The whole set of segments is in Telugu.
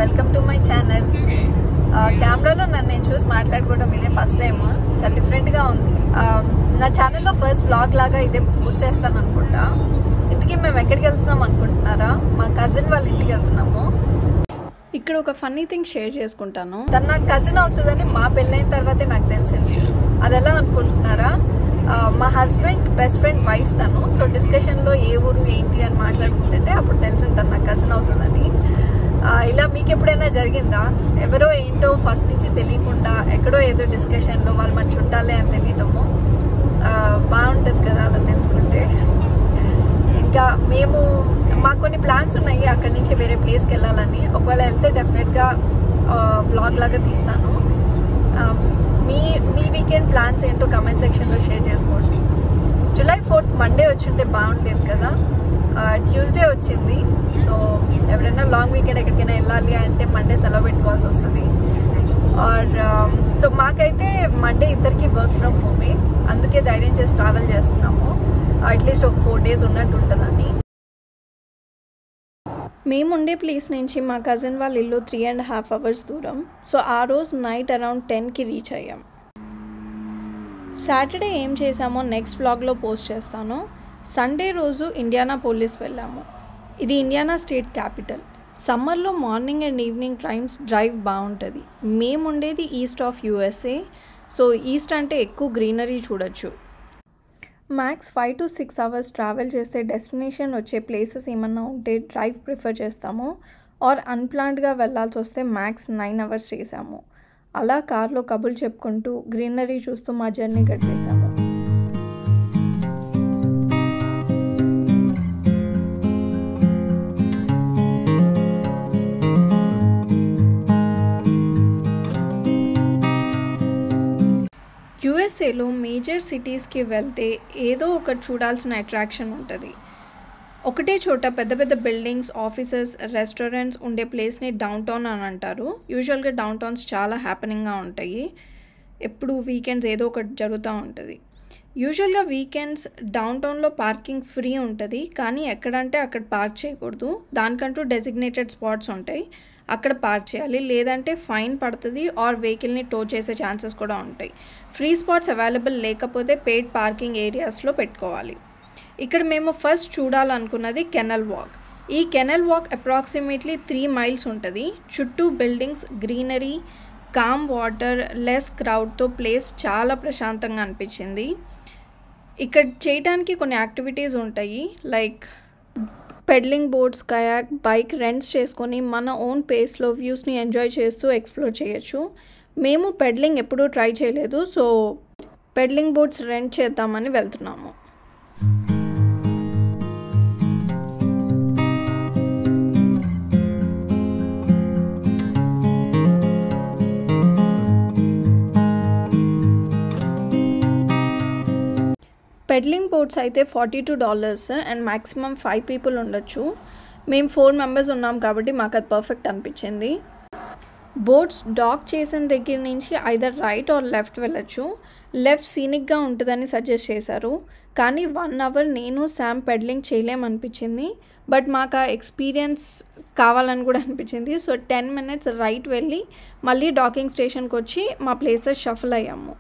వెల్కమ్ టు మై ఛానల్ కెమెరాలో నన్ను నేను చూసి మాట్లాడుకోవడం ఇదే ఫస్ట్ టైం చాలా డిఫరెంట్గా ఉంది ఆ, నా ఛానల్లో ఫస్ట్ బ్లాగ్ లాగా ఇదే పోస్ట్ చేస్తాను అనుకుంటా ఇంతకీ మేము ఎక్కడికి వెళ్తున్నాం అనుకుంటున్నారా మా కజిన్ వాళ్ళ ఇంటికి వెళ్తున్నాము ఇక్కడ ఒక ఫన్నీ థింగ్ షేర్ చేసుకుంటాను తను నాకు కజిన్ అవుతుందని మా పెళ్ళైన తర్వాతే నాకు తెలిసింది అది ఎలా అనుకుంటున్నారా ఆ, మా హస్బెండ్ బెస్ట్ ఫ్రెండ్ వైఫ్ తను సో డిస్కషన్లో ఏ ఊరు ఏంటి అని మాట్లాడుకుంటుంటే అప్పుడు తెలిసింది తను నాకు కజిన్ అవుతుందని ఆ, ఇలా మీకు ఎప్పుడైనా జరిగిందా ఎవరో ఏంటో ఫస్ట్ నుంచి తెలియకుండా ఎక్కడో ఏదో డిస్కషన్లో వాళ్ళు మన చుట్టాలే అని తెలియటము ఆ, బాగుంటుంది కదా అలా తెలుసుకుంటే ఇంకా మేము మాకు కొన్ని ప్లాన్స్ ఉన్నాయి అక్కడి నుంచి వేరే ప్లేస్కి వెళ్ళాలని ఒకవేళ వెళ్తే డెఫినెట్గా బ్లాగ్ లాగా తీస్తాను ఆ, మీ మీ వీకెండ్ ప్లాన్స్ ఏంటో కమెంట్ సెక్షన్లో షేర్ చేసుకోండి జూలై ఫోర్త్ మండే వచ్చింటే బాగుండేది కదా ట్యూస్డే వచ్చింది సో ఎవరైనా లాంగ్ వీకెండ్ ఎక్కడికైనా వెళ్ళాలి అంటే మండే సెలవు పెట్టుకోవాల్సి వస్తుంది ఆర్ సో మాకైతే మండే ఇద్దరికి వర్క్ ఫ్రమ్ హోమే అందుకే ధైర్యం చేసి ట్రావెల్ చేస్తున్నాము అట్లీస్ట్ ఒక ఫోర్ డేస్ ఉన్నట్టు ఉంటుందని మేము ఉండే ప్లేస్ నుంచి మా కజిన్ వాళ్ళ ఇల్లు త్రీ అండ్ హాఫ్ అవర్స్ దూరం సో ఆ రోజు నైట్ అరౌండ్ టెన్కి రీచ్ అయ్యాం సాటర్డే ఏం చేసామో నెక్స్ట్ వ్లాగ్లో పోస్ట్ చేస్తాను సండే రోజు ఇండియానా పోలీస్ వెళ్ళాము ఇది ఇండియానా స్టేట్ క్యాపిటల్ సమ్మర్లో morning and evening times drive బాగుంటుంది మేము ఉండేది east of USA so east అంటే ఎక్కువ గ్రీనరీ చూడొచ్చు max five to six hours travel చేస్తే డెస్టినేషన్ వచ్చే ప్లేసెస్ ఏమన్నా ఉంటే డ్రైవ్ ప్రిఫర్ చేస్తాము ఆర్ అన్ప్లాన్డ్గా వెళ్ళాల్సి వస్తే మ్యాక్స్ నైన్ అవర్స్ చేసాము అలా కార్లో కబుర్లు చెప్పుకుంటూ గ్రీనరీ చూస్తూ మా జర్నీ గడిపేశాము యుఎస్ఏలో మేజర్ సిటీస్కి వెళ్తే ఏదో ఒకటి చూడాల్సిన అట్రాక్షన్ ఉంటుంది ఒకటే చోట పెద్ద పెద్ద బిల్డింగ్స్ ఆఫీసెస్ రెస్టారెంట్స్ ఉండే ప్లేస్ని డౌన్ టౌన్ అని అంటారు యూజువల్గా డౌన్ టౌన్స్ చాలా హ్యాపెనింగ్గా ఉంటాయి ఎప్పుడు వీకెండ్స్ ఏదో ఒకటి జరుగుతూ ఉంటుంది యూజువల్గా వీకెండ్స్ డౌన్ టౌన్లో పార్కింగ్ ఫ్రీ ఉంటుంది కానీ ఎక్కడంటే అక్కడ పార్క్ చేయకూడదు దానికంటూ డెసిగ్నేటెడ్ స్పాట్స్ ఉంటాయి అక్కడ పార్క్ చేయాలి లేదంటే ఫైన్ పడుతుంది ఆర్ వెహికల్ని టో చేసే ఛాన్సెస్ కూడా ఉంటాయి ఫ్రీ స్పాట్స్ అవైలబుల్ లేకపోతే పెయిడ్ పార్కింగ్ ఏరియాస్లో పెట్టుకోవాలి ఇక్కడ మేము ఫస్ట్ చూడాలనుకున్నది కెనల్ వాక్ ఈ canal walk approximately three miles ఉంటుంది చుట్టూ buildings greenery calm water less క్రౌడ్తో ప్లేస్ చాలా ప్రశాంతంగా అనిపించింది ఇక్కడ చేయడానికి కొన్ని యాక్టివిటీస్ ఉంటాయి like pedalling boats kayak bike rents చేసుకొని మన ఓన్ పేస్లో వ్యూస్ని ఎంజాయ్ చేస్తూ ఎక్స్ప్లోర్ చేయొచ్చు మేము పెడ్లింగ్ ఎప్పుడూ ట్రై చేయలేదు సో పెడ్లింగ్ బోట్స్ రెంట్ చేద్దామని వెళ్తున్నాము పెడ్లింగ్ బోట్స్ అయితే forty two dollars and maximum five people ఉండొచ్చు మేము ఫోర్ మెంబర్స్ ఉన్నాం కాబట్టి మాకు అది పర్ఫెక్ట్ అనిపించింది బోట్స్ డాక్ చేసిన దగ్గర నుంచి ఐదర్ రైట్ ఆర్ లెఫ్ట్ వెళ్ళొచ్చు లెఫ్ట్ సీనిక్గా ఉంటుందని సజెస్ట్ చేశారు కానీ వన్ అవర్ నేను శామ్ పెడ్లింగ్ చేయలేమనిపించింది బట్ మాకు ఆ ఎక్స్పీరియన్స్ కావాలని కూడా అనిపించింది సో టెన్ మినిట్స్ రైట్ వెళ్ళి మళ్ళీ డాకింగ్ స్టేషన్కి వచ్చి మా ప్లేసెస్ షఫల్ అయ్యాము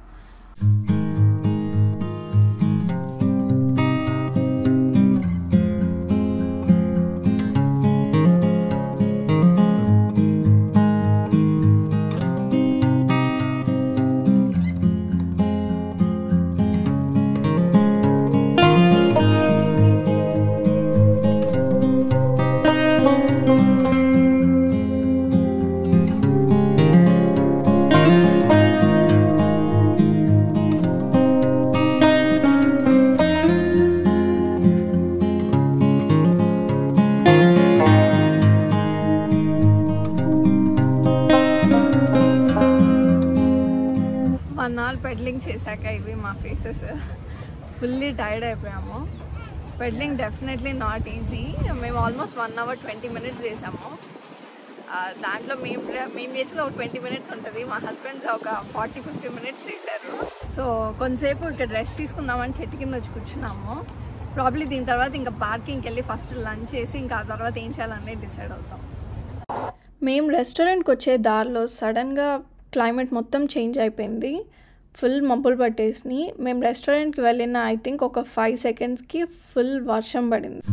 వన్ అవర్ పెడ్లింగ్ చేశాక ఇవి మా ఫేసెస్ ఫుల్లీ టైర్డ్ అయిపోయాము పెడ్లింగ్ డెఫినెట్లీ నాట్ ఈజీ మేము almost one hour twenty minutes చేసాము ఆ, దాంట్లో మేము మేము చేసేది ఒక ట్వంటీ మినిట్స్ ఉంటుంది మా హస్బెండ్స్ ఒక ఫార్టీ ఫిఫ్టీ మినిట్స్ చేశారు సో కొంతసేపు ఇక్కడ రెస్ట్ తీసుకుందామని చెట్టు కింద వచ్చి కూర్చున్నాము ప్రాబ్లీ దీని తర్వాత ఇంకా పార్కింగ్కి వెళ్ళి ఫస్ట్ లంచ్ చేసి ఇంకా ఆ తర్వాత ఏం చేయాలనేది డిసైడ్ అవుతాం మేము రెస్టారెంట్కి వచ్చే దారిలో సడన్గా క్లైమేట్ మొత్తం చేంజ్ అయిపోయింది ఫుల్ మబ్బులు పట్టేసి మేము రెస్టారెంట్కి వెళ్ళిన ఐ థింక్ ఒక ఫైవ్ సెకండ్స్కి ఫుల్ వర్షం పడింది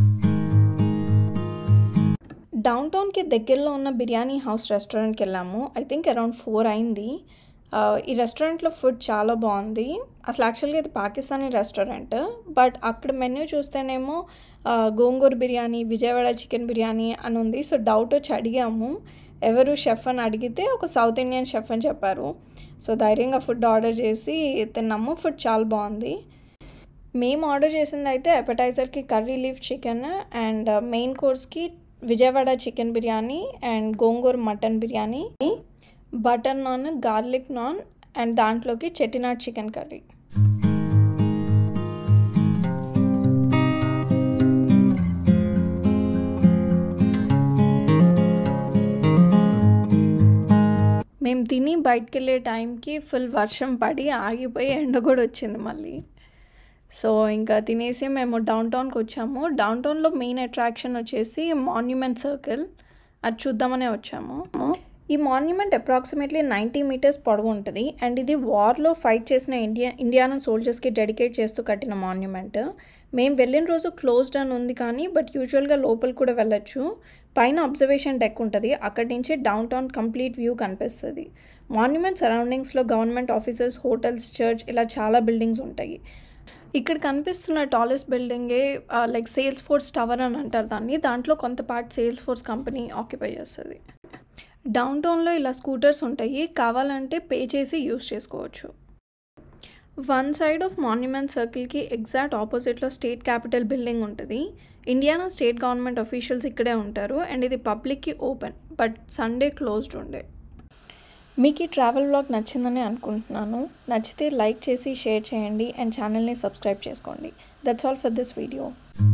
డౌన్ టౌన్కి దగ్గరలో ఉన్న బిర్యానీ హౌస్ రెస్టారెంట్కి వెళ్ళాము ఐ థింక్ అరౌండ్ ఫోర్ అయింది ఆ, ఈ రెస్టారెంట్లో ఫుడ్ చాలా బాగుంది అసలు యాక్చువల్గా ఇది పాకిస్తానీ రెస్టారెంట్ బట్ అక్కడ మెన్యూ చూస్తేనేమో ఆ, గోంగూర బిర్యానీ విజయవాడ చికెన్ బిర్యానీ అని ఉంది సో డౌట్ వచ్చి అడిగాము ఎవరు షెఫ్ అని అడిగితే ఒక సౌత్ ఇండియన్ షెఫ్ అని చెప్పారు సో ధైర్యంగా ఫుడ్ ఆర్డర్ చేసి తిన్నాము ఫుడ్ చాలా బాగుంది మేము ఆర్డర్ చేసింది అయితే అపెటైజర్కి curry leaf chicken and main కోర్స్కి Vijayawada chicken biryani and gongura mutton biryani butter naan garlic naan and దాంట్లోకి చెట్టినాడ్ చికెన్ కర్రీ మేము తిని బయటకు వెళ్ళే టైంకి ఫుల్ వర్షం పడి ఆగిపోయి ఎండ కూడా వచ్చింది మళ్ళీ సో ఇంకా తినేసి మేము డౌన్ టౌన్కి వచ్చాము డౌన్ టౌన్లో మెయిన్ అట్రాక్షన్ వచ్చేసి మాన్యుమెంట్ సర్కిల్ అది చూద్దామనే వచ్చాము ఈ మాన్యుమెంట్ అప్రాక్సిమేట్లీ నైంటీ మీటర్స్ పొడవు ఉంటుంది అండ్ ఇది వార్లో ఫైట్ చేసిన ఇండియా ఇండియానా సోల్జర్స్కి డెడికేట్ చేస్తూ కట్టిన మాన్యుమెంట్ మేము వెళ్ళిన రోజు క్లోజ్డ్ అని ఉంది కానీ బట్ యూజువల్గా లోపల కూడా వెళ్ళొచ్చు పైన అబ్జర్వేషన్ డెక్ ఉంటుంది అక్కడి నుంచి డౌన్ టౌన్ కంప్లీట్ వ్యూ కనిపిస్తుంది మాన్యుమెంట్ సరౌండింగ్స్లో గవర్నమెంట్ ఆఫీసెస్ హోటల్స్ చర్చ్ ఇలా చాలా బిల్డింగ్స్ ఉంటాయి ఇక్కడ కనిపిస్తున్న టాలెస్ట్ బిల్డింగే లైక్ సేల్స్ ఫోర్స్ టవర్ అని అంటారు దాన్ని దాంట్లో కొంత part Salesforce company occupy చేస్తుంది డౌన్ టౌన్లో ఇలా స్కూటర్స్ ఉంటాయి కావాలంటే పే చేసి యూస్ చేసుకోవచ్చు వన్ సైడ్ ఆఫ్ మాన్యుమెంట్ సర్కిల్కి ఎగ్జాక్ట్ ఆపోజిట్లో స్టేట్ క్యాపిటల్ బిల్డింగ్ ఉంటుంది ఇండియానా స్టేట్ గవర్నమెంట్ అఫీషియల్స్ ఇక్కడే ఉంటారు అండ్ ఇది పబ్లిక్కి ఓపెన్ బట్ సండే క్లోజ్డ్ ఉండే మీకు ఈ ట్రావెల్ బ్లాగ్ నచ్చిందని అనుకుంటున్నాను నచ్చితే లైక్ చేసి షేర్ చేయండి అండ్ ఛానల్ని సబ్స్క్రైబ్ చేసుకోండి that's all for this video